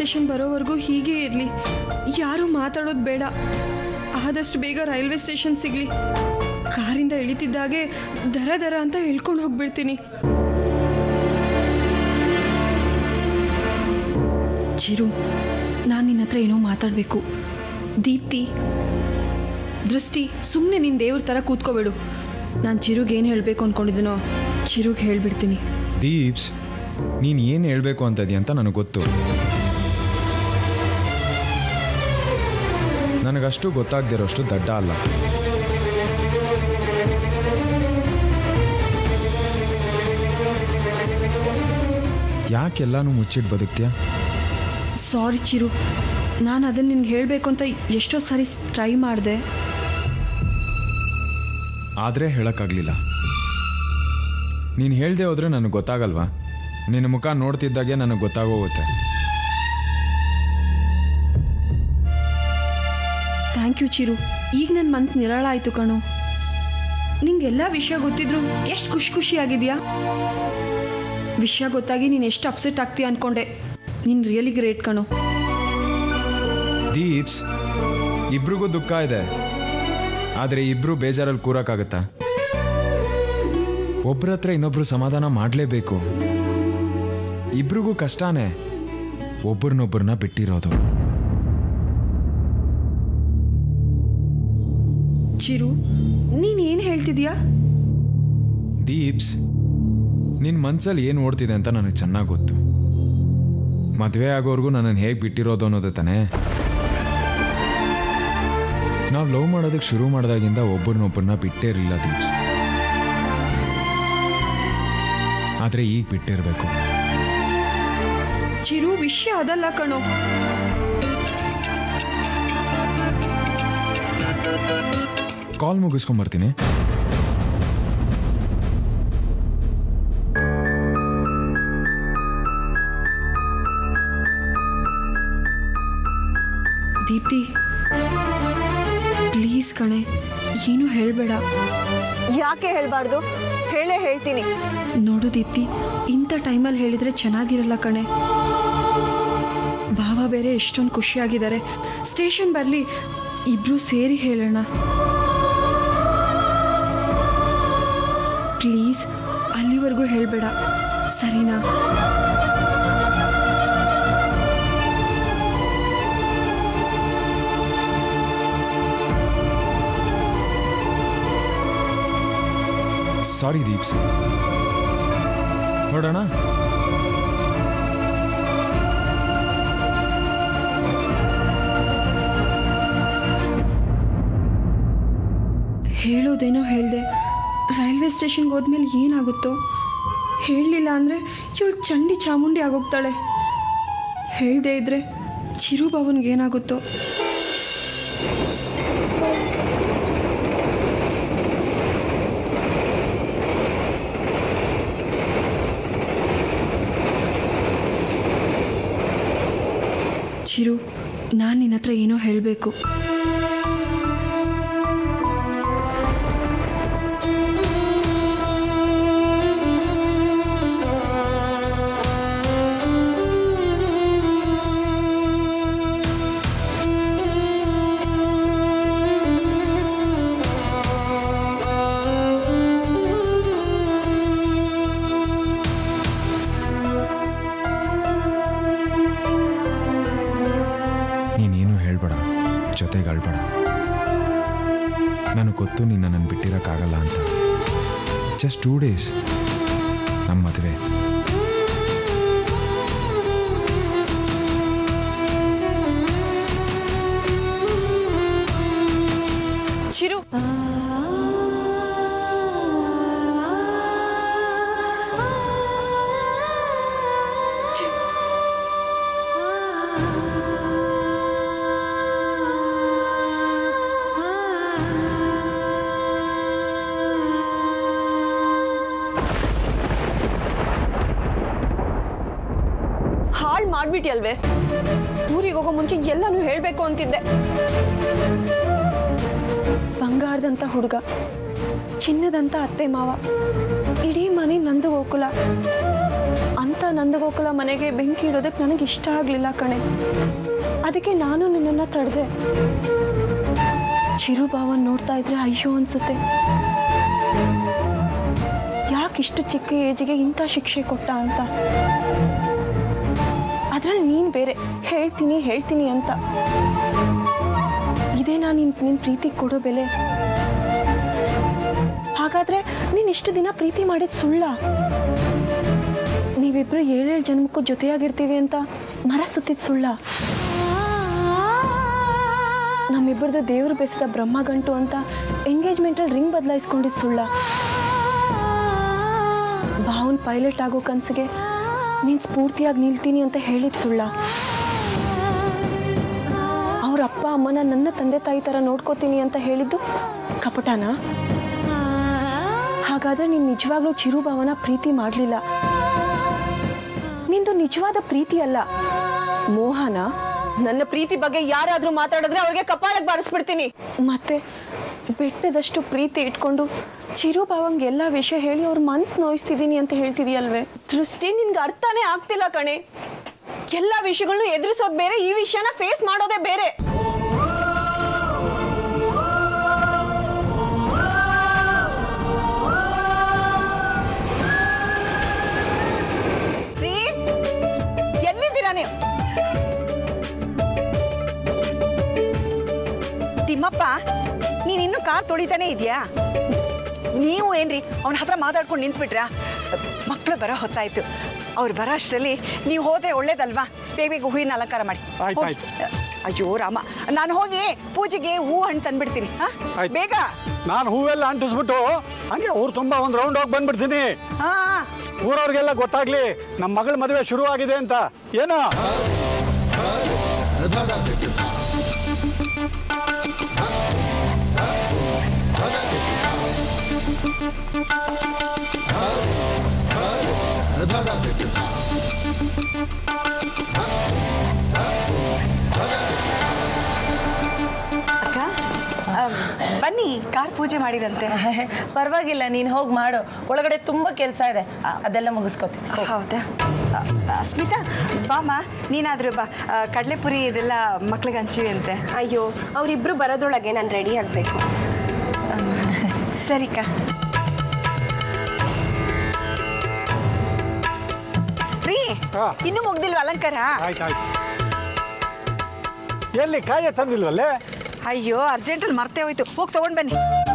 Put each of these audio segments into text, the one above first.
Station ಬರೋವರೆಗೂ ಹೀಗೆ ಇರಲಿ ಯಾರೂ ಮಾತಾಡೋದು ಬೇಡ ಆದಷ್ಟು ಬೇಗ ರೈಲ್ವೆ ಸ್ಟೇಷನ್ ಸಿಗಲಿ ಕಾರಿಂದ ಇಳಿತಿದ್ದಾಗೆ ದರ ದರ ಅಂತ ಹೇಳ್ಕೊಂಡು ಹೋಗ್ಬಿಡ್ತೀನಿ ಚಿರು ನಾನು ನಿನ್ನ ಹತ್ರ ಏನೋ ಮಾತಾಡಬೇಕು ದೀಪ್ತಿ ದೃಷ್ಟಿ ಸುಮ್ಮನೆ ನಿನ್ನ ದೇವ್ರ ಥರ ಕೂತ್ಕೋಬೇಡು ನಾನು ಚಿರುಗೆ ಏನು ಹೇಳಬೇಕು ಅಂದ್ಕೊಂಡಿದ್ದೀನೋ ಚಿರುಗೆ ಹೇಳ್ಬಿಡ್ತೀನಿ ದೀಪ್ಸ್ ನೀನು ಏನು ಹೇಳಬೇಕು ಅಂತದಿ ಅಂತ ನನಗೆ ಗೊತ್ತು ನನಗಷ್ಟು ಗೊತ್ತಾಗ್ದಿರೋಷ್ಟು ದಡ್ಡ ಅಲ್ಲ ಯಾಕೆಲ್ಲಾನು ಮುಚ್ಚಿಟ್ಟು ಬದುಕ್ತೀಯಾ ಸಾರಿ ಚಿರು ನಾನು ಅದನ್ನು ನಿನ್ಗೆ ಹೇಳಬೇಕು ಅಂತ ಎಷ್ಟೋ ಸಾರಿ ಟ್ರೈ ಮಾಡಿದೆ ಆದರೆ ಹೇಳೋಕ್ಕಾಗಲಿಲ್ಲ ನೀನು ಹೇಳ್ದೆ ಹೋದ್ರೆ ನನಗೆ ಗೊತ್ತಾಗಲ್ವಾ ನಿನ್ನ ಮುಖ ನೋಡ್ತಿದ್ದಾಗೆ ನನಗೆ ಗೊತ್ತಾಗೋಗುತ್ತೆ ಥ್ಯಾಂಕ್ ಯು ಚಿರು ಈಗ ನನ್ನ ಮನ್ಸು ನಿರಾಳ ಆಯಿತು ಕಣೋ ನಿಂಗೆಲ್ಲ ವಿಷಯ ಗೊತ್ತಿದ್ರು ಎಷ್ಟು ಖುಷಿ ಖುಷಿ ಆಗಿದೆಯಾ ವಿಷಯ ಗೊತ್ತಾಗಿ ನೀನು ಎಷ್ಟು ಅಪ್ಸೆಟ್ ಆಗ್ತೀಯ ಅಂದ್ಕೊಂಡೆ ನೀನು ರಿಯಲಿ ಗ್ರೇಟ್ ಕಣೋ ದೀಪ್ಸ್ ಇಬ್ರಿಗೂ ದುಃಖ ಇದೆ ಆದರೆ ಇಬ್ರು ಬೇಜಾರಲ್ಲಿ ಕೂರಕ್ಕಾಗತ್ತಾ ಒಬ್ರ ಹತ್ರ ಇನ್ನೊಬ್ರು ಸಮಾಧಾನ ಮಾಡಲೇಬೇಕು ಇಬ್ರಿಗೂ ಕಷ್ಟನೇ ಒಬ್ರನ್ನೊಬ್ಬರನ್ನ ಬಿಟ್ಟಿರೋದು ಚಿರು ನೀನು ಏನು ಹೇಳ್ತಿದ್ಯಾ ದೀಪ್ಸ್ ನಿನ್ನ ಮನ್ಸಲ್ಲಿ ಏನು ಓಡ್ತಿದೆ ಅಂತ ನನಗೆ ಚೆನ್ನಾಗಿ ಗೊತ್ತು ಮದುವೆ ಆಗೋರ್ಗೂ ನನ್ನನ್ನು ಹೇಗೆ ಬಿಟ್ಟಿರೋದು ಅನ್ನೋದು ತಾನೇ ನಾವು ಲವ್ ಮಾಡೋದಕ್ಕೆ ಶುರು ಮಾಡಿದಾಗಿಂದ ಒಬ್ಬರನ್ನೊಬ್ಬರನ್ನ ಬಿಟ್ಟೇ ಇರಲಿಲ್ಲ ದೀಪ್ಸ್ ಆದರೆ ಈಗ ಬಿಟ್ಟಿರಬೇಕು ಚಿರು ವಿಷಯ ಅದಲ್ಲ ಕಣೋ ಕಾಲ್ ಮುಗಿಸ್ಕೊಂಬರ್ತೀನಿ ದೀಪ್ತಿ ಪ್ಲೀಸ್ ಕಣೆ ಏನು ಹೇಳಬೇಡ ಯಾಕೆ ಹೇಳ್ಬಾರ್ದು ಹೇಳೇ ಹೇಳ್ತೀನಿ ನೋಡು ದೀಪ್ತಿ ಇಂಥ ಟೈಮಲ್ಲಿ ಹೇಳಿದರೆ ಚೆನ್ನಾಗಿರಲ್ಲ ಕಣೆ ಭಾವ ಬೇರೆ ಎಷ್ಟೊಂದು ಖುಷಿಯಾಗಿದ್ದಾರೆ ಸ್ಟೇಷನ್ ಬರಲಿ ಇಬ್ಬರು ಸೇರಿ ಹೇಳೋಣ ಪ್ಲೀಸ್ ಅಲ್ಲಿವರೆಗೂ ಹೇಳಬೇಡ ಸರಿನಾ ಸಾರಿ ದೀಪ್ಸ್ ನೋಡೋಣ ಹೇಳೋದೇನೋ ಹೇಳಿದೆ ರೈಲ್ವೆ ಸ್ಟೇಷನ್ಗೆ ಹೋದ್ಮೇಲೆ ಏನಾಗುತ್ತೋ ಹೇಳಲಿಲ್ಲ ಅಂದರೆ ಇವಳು ಚಂಡಿ ಚಾಮುಂಡಿ ಆಗೋಗ್ತಾಳೆ ಹೇಳದೇ ಇದ್ರೆ ಚಿರುಬಾವನ್ಗೆ ಏನಾಗುತ್ತೋ ಚಿರು ನಾನು ನಿನ್ನ ಹತ್ರ ಏನೋ ಹೇಳಬೇಕು ನೀನೇನು ಹೇಳ್ಬೇಡ ಜೊತೆಗೆ ಅಳ್ಬೇಡ ನನಗೆ ಗೊತ್ತು ನಿನ್ನ ನನ್ನ ಬಿಟ್ಟಿರೋಕ್ಕಾಗಲ್ಲ ಅಂತ ಜಸ್ಟ್ ಟೂ ಡೇಸ್ ನಮ್ಮ ಮದುವೆ ಚಿರು ಹಾಳು ಮಾಡ್ಬಿಟ್ಟಿಯಲ್ವೇ ಊರಿಗೆ ಹೋಗೋ ಮುಂಚೆ ಎಲ್ಲನೂ ಹೇಳಬೇಕು ಅಂತಿದ್ದೆ ಬಂಗಾರದಂಥ ಹುಡುಗ ಚಿನ್ನದಂಥ ಅತ್ತೆ ಮಾವ ಇಡೀ ಮನೆ ನಂದು ಗೋಕುಲ ಅಂಥ ಅಂತ ನಂದಗೋಕುಲ ಮನೆಗೆ ಬೆಂಕಿ ಇಡೋದಕ್ಕೆ ನನಗೆ ಇಷ್ಟ ಆಗಲಿಲ್ಲ ಕಣೆ ಅದಕ್ಕೆ ನಾನು ನಿನ್ನನ್ನು ತಡೆದೆ ಚಿರುಭಾವನ್ ನೋಡ್ತಾ ಇದ್ರೆ ಅಯ್ಯೋ ಅನ್ಸುತ್ತೆ ಯಾಕೆ ಇಷ್ಟು ಚಿಕ್ಕ ಏಜಿಗೆ ಇಂಥ ಶಿಕ್ಷೆ ಕೊಟ್ಟ ಅಂತ ಅದ್ರಲ್ಲಿ ನೀನು ಬೇರೆ ಹೇಳ್ತೀನಿ ಹೇಳ್ತೀನಿ ಅಂತ ಇದೇ ನಾನು ನಿನ್ ನಿನ್ನ ಪ್ರೀತಿಗೆ ಕೊಡೋ ಬೆಲೆ ಹಾಗಾದ್ರೆ ನೀನು ಇಷ್ಟು ದಿನ ಪ್ರೀತಿ ಮಾಡಿದ ಸುಳ್ಳ ನೀವಿಬ್ರು ಏಳೇಳು ಜನ್ಮಕ್ಕೂ ಜೊತೆಯಾಗಿರ್ತೀವಿ ಅಂತ ಮರ ಸುತ್ತಿದ ಸುಳ್ಳ ನಮ್ಮಿಬ್ಬರದು ದೇವ್ರು ಬೆಳೆಸಿದ ಬ್ರಹ್ಮಗಂಟು ಅಂತ ಎಂಗೇಜ್ಮೆಂಟಲ್ಲಿ ರಿಂಗ್ ಬದಲಾಯಿಸ್ಕೊಂಡಿದ್ದು ಸುಳ್ಳ ಭಾವನ್ ಪೈಲಟ್ ಆಗೋ ಕನಸಿಗೆ ನೀನು ಸ್ಫೂರ್ತಿಯಾಗಿ ನಿಲ್ತೀನಿ ಅಂತ ಹೇಳಿದ ಸುಳ್ಳ ಅವ್ರ ಅಪ್ಪ ಅಮ್ಮನ ನನ್ನ ತಂದೆ ತಾಯಿ ಥರ ನೋಡ್ಕೋತೀನಿ ಅಂತ ಹೇಳಿದ್ದು ಕಪಟನ ಹಾಗಾದ್ರೆ ನೀನು ನಿಜವಾಗ್ಲೂ ಚಿರುಭಾವನ ಪ್ರೀತಿ ಮಾಡಲಿಲ್ಲ ನಿಂದು ನಿಜವಾದ ಪ್ರೀತಿ ಅಲ್ಲ ಮೋಹನ ನನ್ನ ಪ್ರೀತಿ ಬಗ್ಗೆ ಯಾರಾದ್ರೂ ಮಾತಾಡಿದ್ರೆ ಅವ್ರಿಗೆ ಕಪಾಳಕ್ಕೆ ಬಾರಿಸ್ಬಿಡ್ತೀನಿ ಮತ್ತೆ ಬೆಟ್ಟದಷ್ಟು ಪ್ರೀತಿ ಇಟ್ಕೊಂಡು ಚಿರುಭಾವಂಗೆ ಎಲ್ಲ ವಿಷಯ ಹೇಳಿ ಅವ್ರ ಮನ್ಸು ನೋಯಿಸ್ತಿದ್ದೀನಿ ಅಂತ ಹೇಳ್ತಿದೀಯಲ್ವೇ ದೃಷ್ಟಿ ನಿನ್ಗೆ ಅರ್ಥನೇ ಆಗ್ತಿಲ್ಲ ಕಣೆ ಎಲ್ಲ ವಿಷಯಗಳನ್ನೂ ಎದುರಿಸೋದು ಬೇರೆ ಈ ವಿಷಯನ ಫೇಸ್ ಮಾಡೋದೇ ಬೇರೆ ರೀ ಎಲ್ಲಿದ್ದೀರಾ ನೀವು ತಿಮ್ಮಪ್ಪ ನೀನ್ ಇನ್ನು ಕಾರ್ ತೊಳಿತಾನೆ ಇದೆಯಾ ನೀವು ಏನ್ರಿ ಅವನ ಹತ್ರ ಮಾತಾಡ್ಕೊಂಡು ನಿಂತ್ಬಿಟ್ರಾ ಮಕ್ಕಳು ಬರೋ ಹೊತ್ತಾಯ್ತು ಅವ್ರು ಬರೋ ಅಷ್ಟರಲ್ಲಿ ನೀವು ಹೋದ್ರೆ ಒಳ್ಳೇದಲ್ವಾ ಬೇಗ ಬೇಗ ಹೂವಿನ ಅಲಂಕಾರ ಮಾಡಿ ಆಯ್ತು, ಹೋಗಿ. ಅಯ್ಯೋ ರಾಮ ನಾನು ಹೋಗಿ ಪೂಜೆಗೆ ಹೂ ಹಣ್ಣು ತಂದ್ಬಿಡ್ತೀನಿ ಹಾ ಆಯ್ತು. ಬೇಗ ನಾನು ಹೂವೆಲ್ಲ ಅಂಟಿಸ್ಬಿಟ್ಟು ಹಂಗೆ ಊರು ತುಂಬ ಒಂದು ರೌಂಡ್ ಹೋಗಿ ಬಂದ್ಬಿಡ್ತೀನಿ ಹಾ ಹಾ. ಊರವ್ರಿಗೆಲ್ಲ ಗೊತ್ತಾಗ್ಲಿ ನಮ್ಮ ಮಗಳ ಮದುವೆ ಶುರು ಆಗಿದೆ ಅಂತ ಏನೋ ಅಕ್ಕ ಆ, ಬನ್ನಿ ಕಾರ್ ಪೂಜೆ ಮಾಡಿರಂತೆ ಪರವಾಗಿಲ್ಲ ನೀನು ಹೋಗಿ ಮಾಡು ಒಳಗಡೆ ತುಂಬ ಕೆಲಸ ಇದೆ ಅದೆಲ್ಲ ಮುಗಿಸ್ಕೊತೀನಿ ಹೋಗು. ಹೌದಾ ಆ, ಆ, ಸ್ಮಿತಾ ಬಾಮ್ಮ ನೀನಾದ್ರೂ ಬಾ ಆ, ಕಡ್ಲೆಪುರಿ ಇದೆಲ್ಲ ಮಕ್ಳಿಗೆ ಹಂಚಿವಿ ಅಂತೆ ಅಯ್ಯೋ ಅವರಿಬ್ರು ಬರೋದ್ರೊಳಗೆ ನಾನು ರೆಡಿ ಆಗಬೇಕು ಸರಿಕ ರೀ ಹಾ. ಇನ್ನೂ ಮುಗ್ದಿಲ್ವ ಅಲಂಕಾರ ಆಯ್ತು ಆಯ್ತು ಎಲ್ಲಿ ಕಾಯ ತಂದಿಲ್ವಲ್ಲೇ ಅಯ್ಯೋ ಅರ್ಜೆಂಟಲ್ಲಿ ಮರ್ತೇ ಹೋಯ್ತು ಹೋಗಿ ತಗೊಂಡ್ ಬನ್ನಿ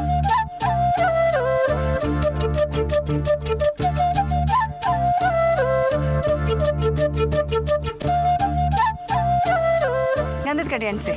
ಗಂಧದ ಕಡೆ ಅನ್ಸಿ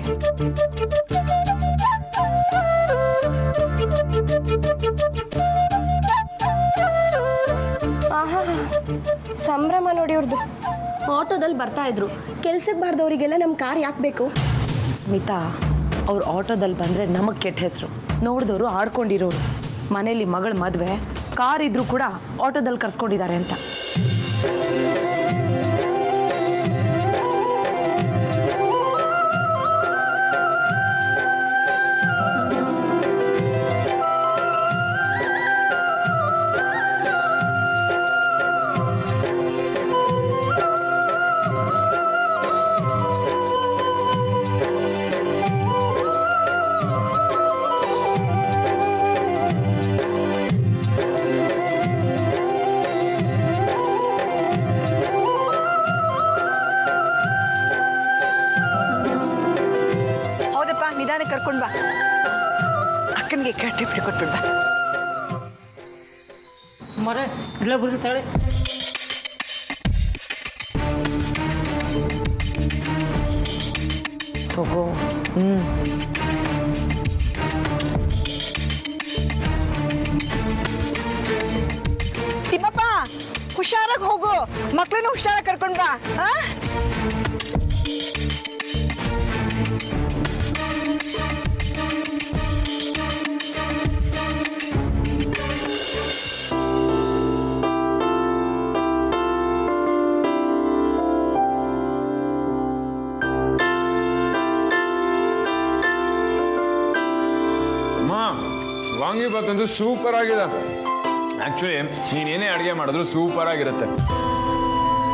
ಆಹಾ ಸಂಭ್ರಮ ನೋಡಿ ಅವ್ರದ್ದು ಆಟೋದಲ್ಲಿ ಬರ್ತಾ ಇದ್ರು ಕೆಲ್ಸಕ್ಕೆ ಬಾರ್ದವರಿಗೆಲ್ಲ ನಮ್ಮ ಕಾರ್ ಯಾಕೆ ಬೇಕು ಸ್ಮಿತಾ ಅವ್ರು ಆಟೋದಲ್ಲಿ ಬಂದರೆ ನಮಗೆ ಕೆಟ್ಟ ಹೆಸರು ನೋಡಿದವರು ಆಡ್ಕೊಂಡಿರೋರು ಮನೇಲಿ ಮಗಳ ಮದುವೆ ಕಾರ್ ಇದ್ರೂ ಕೂಡ ಆಟೋದಲ್ಲಿ ಕರ್ಸ್ಕೊಂಡಿದ್ದಾರೆ ಅಂತ ಹೌದಪ್ಪ ನಿಧಾನ ಕರ್ಕೊಂಡ್ ಬಾ ಅಕ್ಕನಿಗೆ ಕಟ್ಟಿ ಬಿಟ್ಟು ಕೊಟ್ಬಿಡ್ ಬಾ ಮರೆ ಇಲ್ಲ ಬರುತ್ತಾಳೆ ತಗೋ ಹ್ಞೂ ತಿಮ್ಮಪ್ಪ ಹುಷಾರಾಗಿ ಹೋಗು ಮಕ್ಳನ್ನು ಹುಷಾರಾಗಿ ಕರ್ಕೊಂಡ್ ಬಾ ಆ? ಅಮ್ಮ ವಾಂಗಿಬಾತ್ ಅಂತೂ ಸೂಪರ್ ಆಗಿದೆ ಆ್ಯಕ್ಚುಲಿ ನೀನೇನೇ ಅಡುಗೆ ಮಾಡಿದ್ರು ಸೂಪರ್ ಆಗಿರುತ್ತೆ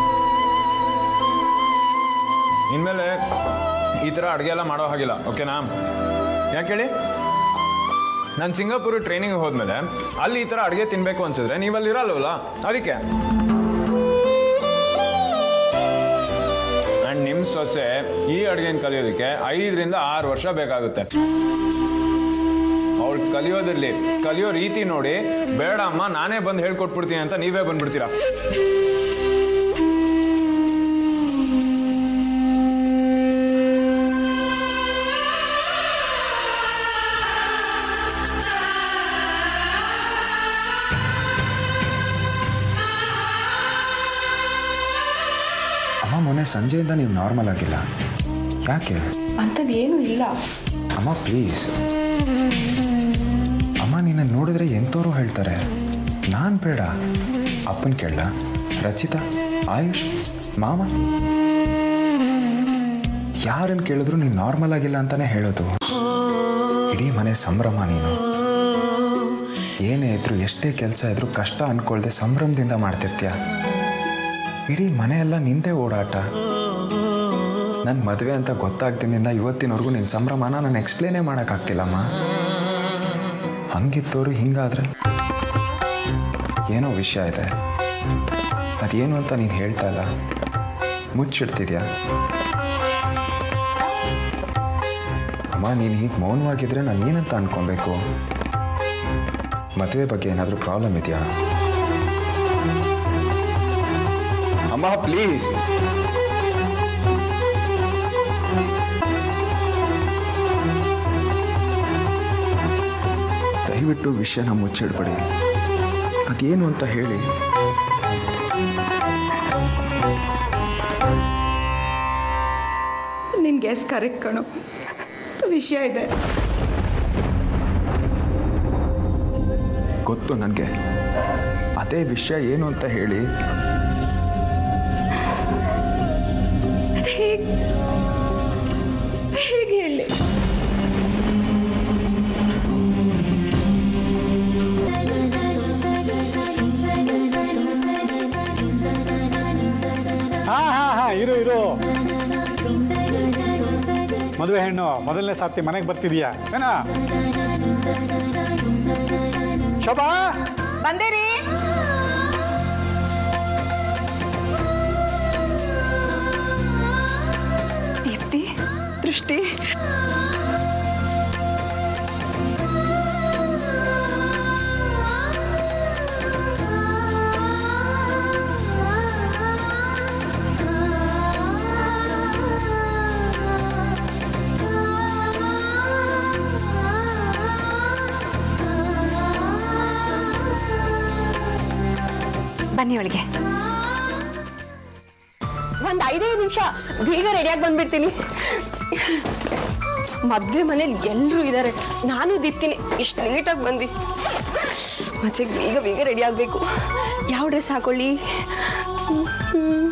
ಇನ್ಮೇಲೆ ಈ ಥರ ಅಡುಗೆ ಎಲ್ಲ ಮಾಡೋ ಹಾಗಿಲ್ಲ ಓಕೆನಾ ಯಾಕೆ ಹೇಳಿ ನಾನು ಸಿಂಗಾಪುರ ಟ್ರೈನಿಂಗ್ ಹೋದ್ಮೇಲೆ ಅಲ್ಲಿ ಈ ಥರ ಅಡುಗೆ ತಿನ್ನಬೇಕು ಅನ್ಸಿದ್ರೆ ನೀವು ಅಲ್ಲಿ ಇರಲ್ವಲ್ಲ ಅದಕ್ಕೆ ಆ್ಯಂಡ್ ನಿಮ್ಮ ಸೊಸೆ ಈ ಅಡುಗೆನ ಕಲಿಯೋದಕ್ಕೆ ಐದರಿಂದ ಆರು ವರ್ಷ ಬೇಕಾಗುತ್ತೆ ಅವಳು ಕಲಿಯೋದಿರ್ಲಿ ಕಲಿಯೋ ರೀತಿ ನೋಡಿ ಬೇಡ ಅಮ್ಮ ನಾನೇ ಬಂದು ಹೇಳ್ಕೊಟ್ಬಿಡ್ತೀನಿ ಅಂತ ನೀವೇ ಬಂದ್ಬಿಡ್ತೀರಾ ಅಮ್ಮ ಮೊನ್ನೆ ಸಂಜೆಯಿಂದ ನೀವು ನಾರ್ಮಲ್ ಆಗಿಲ್ಲ ಯಾಕೆ ಅಂಥದ್ದು ಏನೂ ಇಲ್ಲ ಅಮ್ಮ ಪ್ಲೀಸ್ ಅಮ್ಮ ನಿನ್ನ ನೋಡಿದ್ರೆ ಎಂಥವ್ರು ಹೇಳ್ತಾರೆ ನಾನು ಬೇಡ ಅಪ್ಪನ ಕೇಳ ರಚಿತಾ ಆಯುಷ್ ಮಾಮ ಯಾರನ್ನು ಕೇಳಿದ್ರು ನೀನು ನಾರ್ಮಲ್ ಆಗಿಲ್ಲ ಅಂತಾನೆ ಹೇಳೋದು ಇಡೀ ಮನೆ ಸಂಭ್ರಮ ನೀನು ಏನೇ ಇದ್ರು ಎಷ್ಟೇ ಕೆಲಸ ಇದ್ರು ಕಷ್ಟ ಅನ್ಕೊಳ್ದೆ ಸಂಭ್ರಮದಿಂದ ಮಾಡ್ತಿರ್ತೀಯ ಇಡೀ ಮನೆಯೆಲ್ಲ ನಿಂದೆ ಓಡಾಟ ನನ್ನ ಮದುವೆ ಅಂತ ಗೊತ್ತಾಗ್ದಿನಿಂದ ಇವತ್ತಿನವರೆಗೂ ನಿನ್ನ ಸಂಭ್ರಮನ ನಾನು ಎಕ್ಸ್ಪ್ಲೇನೇ ಮಾಡೋಕ್ಕಾಗ್ತಿಲ್ಲಮ್ಮ ಹಂಗಿದ್ದವರು ಹಿಂಗಾದ್ರೆ ಏನೋ ವಿಷಯ ಇದೆ ಅದೇನು ಅಂತ ನೀನು ಹೇಳ್ತಾ ಇಲ್ಲ ಮುಚ್ಚಿಡ್ತಿದ್ಯಾ ಅಮ್ಮ ನೀನು ಹೀಗೆ ಮೌನವಾಗಿದ್ರೆ ನಾನು ಏನಂತ ಅನ್ಕೊಬೇಕು ಮದುವೆ ಬಗ್ಗೆ ಏನಾದರೂ ಪ್ರಾಬ್ಲಮ್ ಇದೆಯಾ ಅಮ್ಮ ಪ್ಲೀಸ್ ದಯವಿಟ್ಟು ವಿಷಯನ ಮುಚ್ಚಿಡ್ಬೇಡಿ ಅದೇನು ಅಂತ ಹೇಳಿ ನಿನ್ ಗ್ಯಾಸ್ ಕರೆಕ್ಟ್ ಕಣೋ ವಿಷಯ ಇದೆ ಗೊತ್ತು ನನಗೆ ಅದೇ ವಿಷಯ ಏನು ಅಂತ ಹೇಳಿ ಹೇಗೆ ಹೇಳಿ ಹಾ ಹಾ ಹಾ ಇರು ಇರು ಮದುವೆ ಹೆಣ್ಣು ಮೊದಲನೇ ಸಾರ್ತಿ ಮನೆಗೆ ಬರ್ತಿದೀಯಾ ಏನ ಶೋಭಾ ಬಂದೇರಿ ದೀಪ್ತಿ ದೃಷ್ಟಿ ಬನ್ನಿ ಒಳಗೆ ಒಂದ್ ಐದೈದು ನಿಮಿಷ ಬೇಗ ರೆಡಿಯಾಗಿ ಬಂದ್ಬಿಡ್ತೀನಿ ಮದ್ವೆ ಮನೇಲಿ ಎಲ್ಲರೂ ಇದ್ದಾರೆ ನಾನು ದಿಪ್ತೀನಿ ಎಷ್ಟು ಲೇಟಾಗಿ ಬಂದು ಮತ್ತೆ ಬೇಗ ಬೇಗ ರೆಡಿ ಆಗಬೇಕು ಯಾವ ಡ್ರೆಸ್ ಹಾಕೊಳ್ಳಿ ಹ್ಮ್.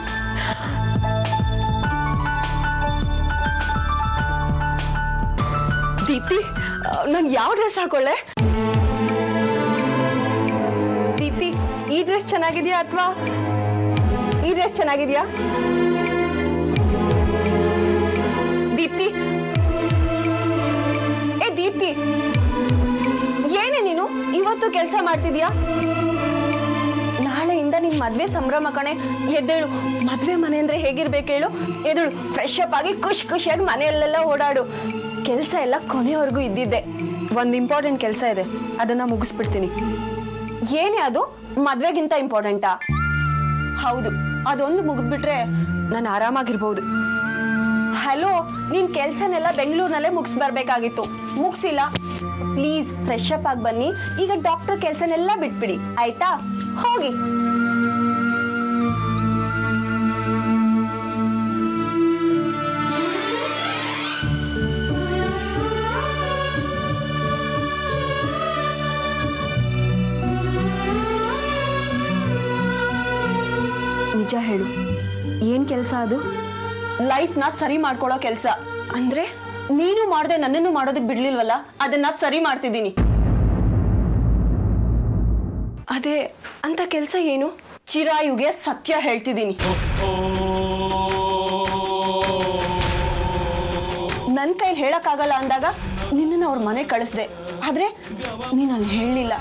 ದೀಪ್ತಿ ನಾನು ಯಾವ ಡ್ರೆಸ್ ಹಾಕೊಳ್ಳೆ ದೀಪ್ತಿ ಈ ಡ್ರೆಸ್ ಚೆನ್ನಾಗಿದೆಯಾ ಅಥವಾ ಈ ಡ್ರೆಸ್ ಚೆನ್ನಾಗಿದೆಯಾ ದೀಪ್ತಿ ಏ ದೀಪ್ತಿ ಏನೇ ನೀನು ಇವತ್ತು ಕೆಲಸ ಮಾಡ್ತಿದ್ಯಾ ನಾಳೆಯಿಂದ ನಿನ್ ಮದ್ವೆ ಸಂಭ್ರಮ ಕಣೆ ಎದ್ದೇಳು ಮದ್ವೆ ಮನೆ ಅಂದ್ರೆ ಹೇಗಿರ್ಬೇಕು ಹೇಳು ಎದ್ದೇಳು ಫ್ರೆಶ್ ಅಪ್ ಆಗಿ ಖುಷಿ ಖುಷಿಯಾಗಿ ಮನೆಯಲ್ಲೆಲ್ಲ ಓಡಾಡು ಕೆಲಸ ಎಲ್ಲ ಕೊನೆವರೆಗೂ ಇದ್ದಿದ್ದೆ ಒಂದು ಇಂಪಾರ್ಟೆಂಟ್ ಕೆಲಸ ಇದೆ ಅದನ್ನ ಮುಗಿಸ್ಬಿಡ್ತೀನಿ ಏನೇ ಅದು ಮದ್ವೆಗಿಂತ ಇಂಪಾರ್ಟೆಂಟಾ ಹೌದು ಅದೊಂದು ಮುಗಿದ್ಬಿಟ್ರೆ ನಾನು ಆರಾಮಾಗಿರ್ಬೋದು ಹಲೋ ನಿನ್ ಕೆಲ್ಸನೆಲ್ಲ ಬೆಂಗಳೂರಿನಲ್ಲೇ ಮುಗಿಸ್ ಬರ್ಬೇಕಾಗಿತ್ತು ಮುಗಿಸಿಲ್ಲ ಪ್ಲೀಸ್ ಫ್ರೆಶ್ ಅಪ್ ಆಗಿ ಬನ್ನಿ ಈಗ ಡಾಕ್ಟರ್ ಕೆಲ್ಸನೆಲ್ಲ ಬಿಟ್ಬಿಡಿ ಆಯ್ತಾ ಹೋಗಿ ನಿಜ ಹೇಳು ಏನ್ ಕೆಲಸ ಅದು ಲೈಫ್ನ ಸರಿ ಮಾಡ್ಕೊಳ್ಳೋ ಕೆಲಸ ಅಂದ್ರೆ ನೀನು ಮಾಡದೆ ನನ್ನನ್ನು ಮಾಡೋದಕ್ಕೆ ಬಿಡ್ಲಿಲ್ವಲ್ಲ ಅದನ್ನ ಸರಿ ಮಾಡ್ತಿದ್ದೀನಿ ಅದೇ ಅಂತ ಕೆಲಸ ಏನು ಚಿರಾಯುಗೆ ಸತ್ಯ ಹೇಳ್ತಿದ್ದೀನಿ ನನ್ನ ಕೈಲಿ ಹೇಳಕ್ಕಾಗಲ್ಲ ಅಂದಾಗ ನಿನ್ನನ್ನು ಅವ್ರ ಮನೆ ಕಳಿಸ್ದೆ ಆದ್ರೆ ನೀನು ಅಲ್ಲಿ ಹೇಳಲಿಲ್ಲ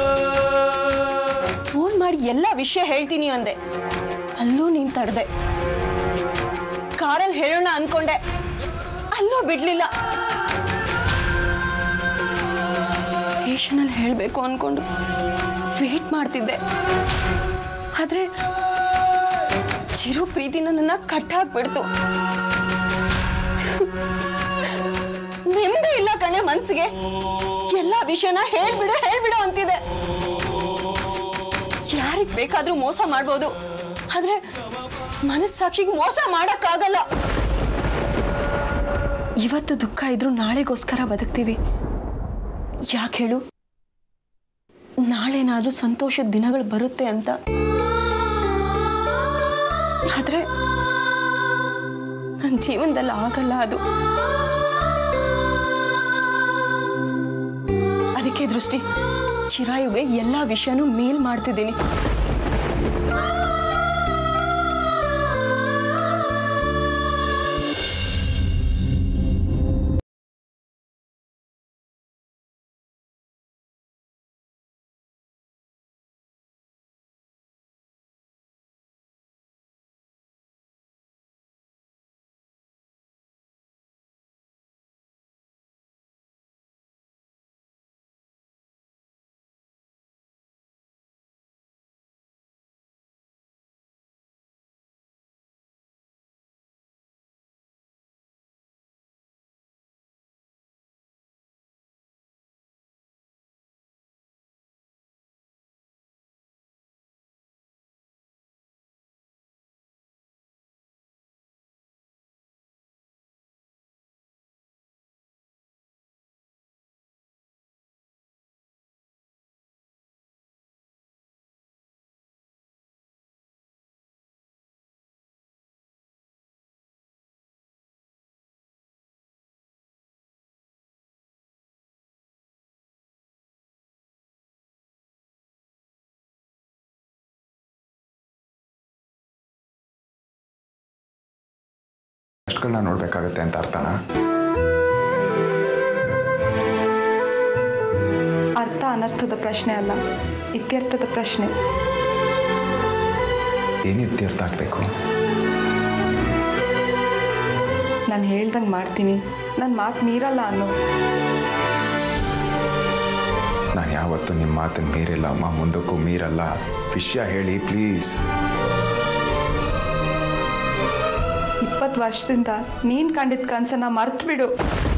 ಫೋನ್ ಮಾಡಿ ಎಲ್ಲ ವಿಷಯ ಹೇಳ್ತೀನಿ ಅಂದೆ ಅಲ್ಲೂ ನೀನ್ ತಡ್ದೆ ಕಾರಲ್ಲಿ ಹೇಳೋಣ ಅನ್ಕೊಂಡೆ ಅಲ್ಲೂ ಬಿಡ್ಲಿಲ್ಲ ಸ್ಟೇಷನಲ್ಲಿ ಹೇಳಬೇಕು ಅನ್ಕೊಂಡು ವೇಟ್ ಮಾಡ್ತಿದ್ದೆ ಆದ್ರೆ ಚಿರು ಪ್ರೀತಿ ನನ್ನನ್ನ ಕಟ್ಟಾಕ್ಬಿಡ್ತು ನೆಮ್ಮದಿ ಇಲ್ಲ ಕಣೆ ಮನ್ಸಿಗೆ ಎಲ್ಲ ವಿಷಯನ ಹೇಳ್ಬಿಡು ಹೇಳ್ಬಿಡು ಅಂತಿದೆ ಯಾರಿಗ್ ಬೇಕಾದ್ರೂ ಮೋಸ ಮಾಡ್ಬೋದು ಆದ್ರೆ ಮನಸ್ಸಾಕ್ಷಿಗೆ ಮೋಸ ಮಾಡಕ್ಕಾಗಲ್ಲ ಇವತ್ತು ದುಃಖ ಇದ್ರೂ ನಾಳೆಗೋಸ್ಕರ ಬದುಕ್ತೀವಿ ಯಾಕೆ ಹೇಳು ನಾಳೆನಾದ್ರೂ ಸಂತೋಷದ ದಿನಗಳು ಬರುತ್ತೆ ಅಂತ ಆದ್ರೆ ನನ್ನ ಜೀವನದಲ್ಲಿ ಆಗಲ್ಲ ಅದು ಅದಕ್ಕೆ ದೃಷ್ಟಿ ಚಿರಾಯುಗೆ ಎಲ್ಲ ವಿಷಯನೂ ಮೇಲ್ ಮಾಡ್ತಿದ್ದೀನಿ ಕಷ್ಟಗಳನ್ನ ನೋಡ್ಬೇಕಾಗತ್ತೆ ಅಂತ ಅರ್ಥನಾ ಅರ್ಥ ಅನರ್ಥದ ಪ್ರಶ್ನೆ ಅಲ್ಲ ಇತ್ಯರ್ಥದ ಪ್ರಶ್ನೆ ಏನು ಇತ್ಯರ್ಥ ಆಗಬೇಕು ನಾನು ಹೇಳ್ದಂಗೆ ಮಾಡ್ತೀನಿ ನನ್ನ ಮಾತು ಮೀರಲ್ಲ ಅನ್ನೋ ನಾನು ಯಾವತ್ತೂ ನಿಮ್ಮ ಮಾತನ್ನು ಮೀರಿಲ್ಲ ಅಮ್ಮ ಮುಂದಕ್ಕೂ ಮೀರಲ್ಲ ವಿಷಯ ಹೇಳಿ ಪ್ಲೀಸ್ ಇಪ್ಪತ್ತು ವರ್ಷದಿಂದ ನೀನು ಕಂಡಿದ್ದ ಕನಸನ್ನ ಮರ್ತು ಬಿಡು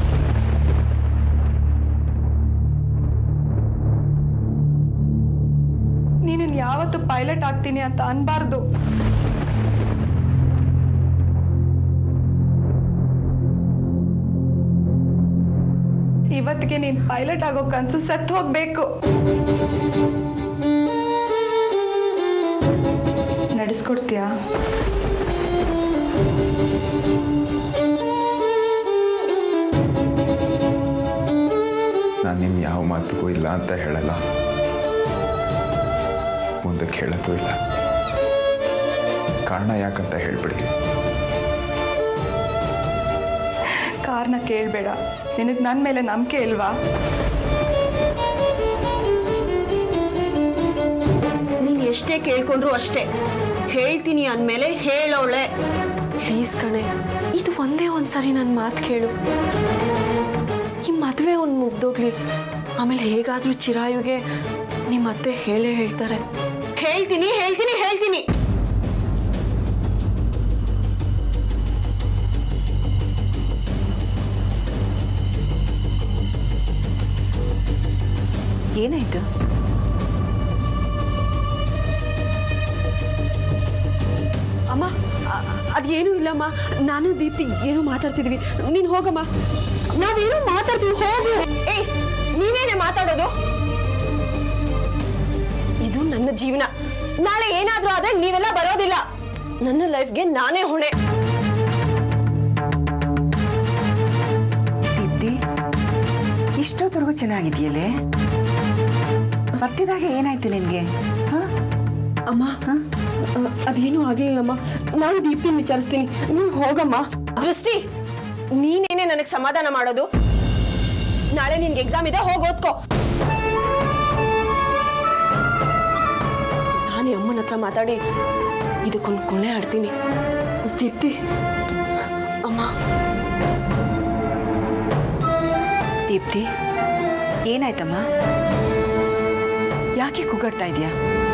ನೀನನ್ನು ಯಾವತ್ತು ಪೈಲಟ್ ಆಗ್ತೀನಿ ಅಂತ ಅನ್ಬಾರ್ದು ಇವತ್ತಿಗೆ ನೀನು ಪೈಲಟ್ ಆಗೋ ಕನಸು ಸತ್ತು ಹೋಗ್ಬೇಕು ನಡೆಸ್ಕೊಡ್ತೀಯಾ ನಾನು ನಿಮ್ಮ ಯಾವ ಮಾತಿಗೂ ಇಲ್ಲ ಅಂತ ಹೇಳಲ್ಲ ಮುಂದಕ್ಕೆ ಹೇಳೋದು ಇಲ್ಲ ಕಾರಣ ಯಾಕಂತ ಹೇಳ್ಬಿಡಿ ಕಾರ್ನ ಕೇಳಬೇಡ ನಿನಗೆ ನನ್ನ ಮೇಲೆ ನಂಬಿಕೆ ಇಲ್ವಾ ನೀನು ಎಷ್ಟೇ ಕೇಳ್ಕೊಂಡ್ರು ಅಷ್ಟೇ ಹೇಳ್ತೀನಿ ಅಂದಮೇಲೆ ಹೇಳೋಳೆ ಪ್ಲೀಸ್ ಕಣೆ ಇದು ಒಂದೇ ಒಂದ್ಸರಿ ನನ್ನ ಮಾತು ಕೇಳು ಈ ಮದುವೆ ಒಂದು ಮುಗ್ದೋಗ್ಲಿ ಆಮೇಲೆ ಹೇಗಾದ್ರೂ ಚಿರಾಯುಗೆ ನಿಮ್ಮ ಅತ್ತೆ ಹೇಳೇ ಹೇಳ್ತಾರೆ ಹೇಳ್ತೀನಿ ಹೇಳ್ತೀನಿ ಹೇಳ್ತೀನಿ ಏನಾಯ್ತು ಅಮ್ಮ ಅ- ಅದೇನೂ ಇಲ್ಲಮ್ಮ ನಾನು ದೀಪ್ತಿ ಏನೋ ಮಾತಾಡ್ತಿದ್ವಿ ನೀನು ಹೋಗಮ್ಮ ನಾವೇನು ಮಾತಾಡ್ತೀವಿ ಹೋಗು ಏಯ್ ನೀವೇನೆ ಮಾತಾಡೋದು ಇದು ನನ್ನ ಜೀವನ ನಾಳೆ ಏನಾದ್ರೂ ಆದ್ರೆ ನೀವೆಲ್ಲ ಬರೋದಿಲ್ಲ ನನ್ನ ಲೈಫ್ಗೆ ನಾನೇ ಹೊಣೆ ದೀಪ್ತಿ ಇಷ್ಟೊತ್ತರೆಗೂ ಚೆನ್ನಾಗಿದೆಯಲ್ಲೇ ಬರ್ತಿದಾಗ ಏನಾಯ್ತು ನಿನಗೆ ಹಾಂ ಅಮ್ಮ ಅ, ಅದೇನೂ ಆಗಲಿಲ್ಲಮ್ಮ ನಾನು ದೀಪ್ತಿನ ವಿಚಾರಿಸ್ತೀನಿ ನೀನು ಹೋಗಮ್ಮ ದೃಷ್ಟಿ ನೀನೇನೆ ನನಗೆ ಸಮಾಧಾನ ಮಾಡೋದು ನಾಳೆ ನಿನ್ಗೆ ಎಕ್ಸಾಮ್ ಇದೆ ಹೋಗಿ ಓದ್ಕೋ ನಾನೇ ಅಮ್ಮನ ಹತ್ರ ಮಾತಾಡಿ ಇದಕ್ಕೊಂದು ಕೊಳ್ಳೆ ಆಡ್ತೀನಿ ದೀಪ್ತಿ ಅಮ್ಮ ದೀಪ್ತಿ ಏನಾಯ್ತಮ್ಮ ಯಾಕೆ ಕೂಗಾಡ್ತಾ ಇದೆಯಾ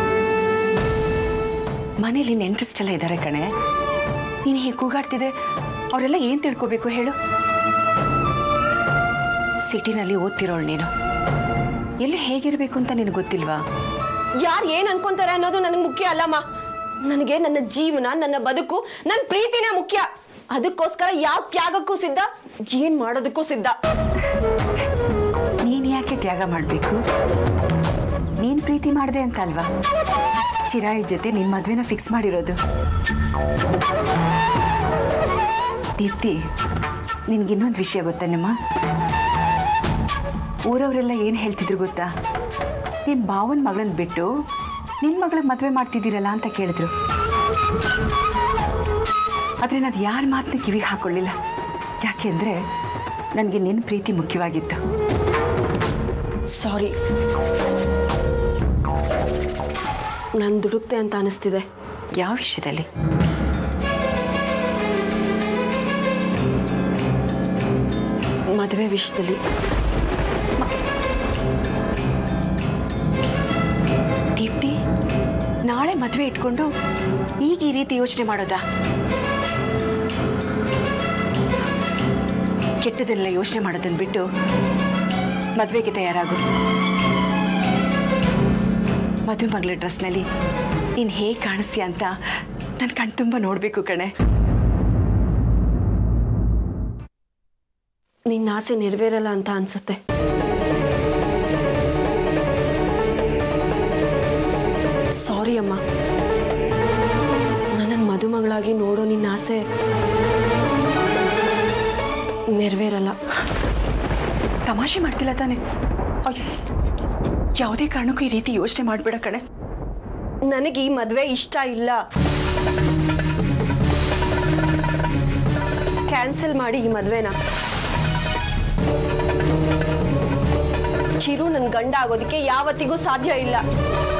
ಮನೇಲಿ ನೆಂಟ್ರಿಸ್ಟೆಲ್ಲ ಇದ್ದಾರೆ ಕಣೆ ನೀನು ಹೀಗೆ ಕೂಗಾಡ್ತಿದ್ರೆ ಅವರೆಲ್ಲ ಏನು ತಿಳ್ಕೊಬೇಕು ಹೇಳು ಸಿಟಿನಲ್ಲಿ ಓದ್ತಿರೋಳು ನೀನು ಎಲ್ಲಿ ಹೇಗಿರಬೇಕು ಅಂತ ನಿನಗೆ ಗೊತ್ತಿಲ್ವಾ ಯಾರು ಏನ್ ಅನ್ಕೊಂತಾರೆ ಅನ್ನೋದು ನನಗೆ ಮುಖ್ಯ ಅಲ್ಲಮ್ಮ ನನಗೆ ನನ್ನ ಜೀವನ ನನ್ನ ಬದುಕು ನನ್ನ ಪ್ರೀತಿನೇ ಮುಖ್ಯ ಅದಕ್ಕೋಸ್ಕರ ಯಾವ ತ್ಯಾಗಕ್ಕೂ ಸಿದ್ಧ ಏನ್ ಮಾಡೋದಕ್ಕೂ ಸಿದ್ಧ ನೀನು ಯಾಕೆ ತ್ಯಾಗ ಮಾಡಬೇಕು ನೀನು ಪ್ರೀತಿ ಮಾಡಿದೆ ಅಂತ ಅಲ್ವಾ ಚಿರಾಯಿ ಜೊತೆ ನಿನ್ನ ಮದುವೆನ ಫಿಕ್ಸ್ ಮಾಡಿರೋದು ದೀಪ್ತಿ ನಿನಗಿನ್ನೊಂದು ವಿಷಯ ಗೊತ್ತಾ ನಿಮ್ಮ ಊರವರೆಲ್ಲ ಏನು ಹೇಳ್ತಿದ್ರು ಗೊತ್ತಾ ನಿನ್ನ ಭಾವನ ಮಗಳನ್ನ ಬಿಟ್ಟು ನಿನ್ನ ಮಗಳಿಗೆ ಮದುವೆ ಮಾಡ್ತಿದ್ದೀರಲ್ಲ ಅಂತ ಕೇಳಿದ್ರು ಆದರೆ ನಾನು ಯಾರ ಮಾತನ್ನ ಕಿವಿಗೆ ಹಾಕೊಳ್ಳಿಲ್ಲ ಯಾಕೆಂದರೆ ನನಗೆ ನಿನ್ನ ಪ್ರೀತಿ ಮುಖ್ಯವಾಗಿತ್ತು ಸಾರಿ ನಾನು ದುಡುಕ್ತೆ ಅಂತ ಅನಿಸ್ತಿದೆ ಯಾವ ವಿಷಯದಲ್ಲಿ ಮದುವೆ ವಿಷಯದಲ್ಲಿ ದೀಪ್ತಿ ನಾಳೆ ಮದುವೆ ಇಟ್ಕೊಂಡು ಈಗ ಈ ರೀತಿ ಯೋಚನೆ ಮಾಡೋದಾ ಕೆಟ್ಟದೆಲ್ಲ ಯೋಚನೆ ಮಾಡೋದನ್ನ ಬಿಟ್ಟು ಮದುವೆಗೆ ತಯಾರಾಗು ಮದುವೆ ಮಗಳ ಡ್ರೆಸ್ನಲ್ಲಿ ನೀನು ಹೇಗೆ ಕಾಣಿಸ್ತೀಯ ಅಂತ ನನ್ನ ಕಣ್ತುಂಬ ನೋಡಬೇಕು ಕಣೆ ನಿನ್ನ ಆಸೆ ನೆರವೇರಲ್ಲ ಅಂತ ಅನ್ಸುತ್ತೆ ಸಾರಿ ಅಮ್ಮ ನನ್ನನ್ನು ಮದುಮಗಳಾಗಿ ನೋಡೋ ನಿನ್ನ ಆಸೆ ನೆರವೇರಲ್ಲ ತಮಾಷೆ ಮಾಡ್ತಿಲ್ಲ ತಾನೆ ಅಯ್ಯೋ ಯಾವುದೇ ಕಾರಣಕ್ಕೂ ಈ ರೀತಿ ಯೋಚನೆ ಮಾಡಬೇಡ ಕಣೆ ನನಗೆ ಈ ಮದುವೆ ಇಷ್ಟ ಇಲ್ಲ ಕ್ಯಾನ್ಸಲ್ ಮಾಡಿ ಈ ಮದುವೆನ ಚಿರು ನನ್ನ ಗಂಡ ಆಗೋದಕ್ಕೆ ಯಾವತ್ತಿಗೂ ಸಾಧ್ಯ ಇಲ್ಲ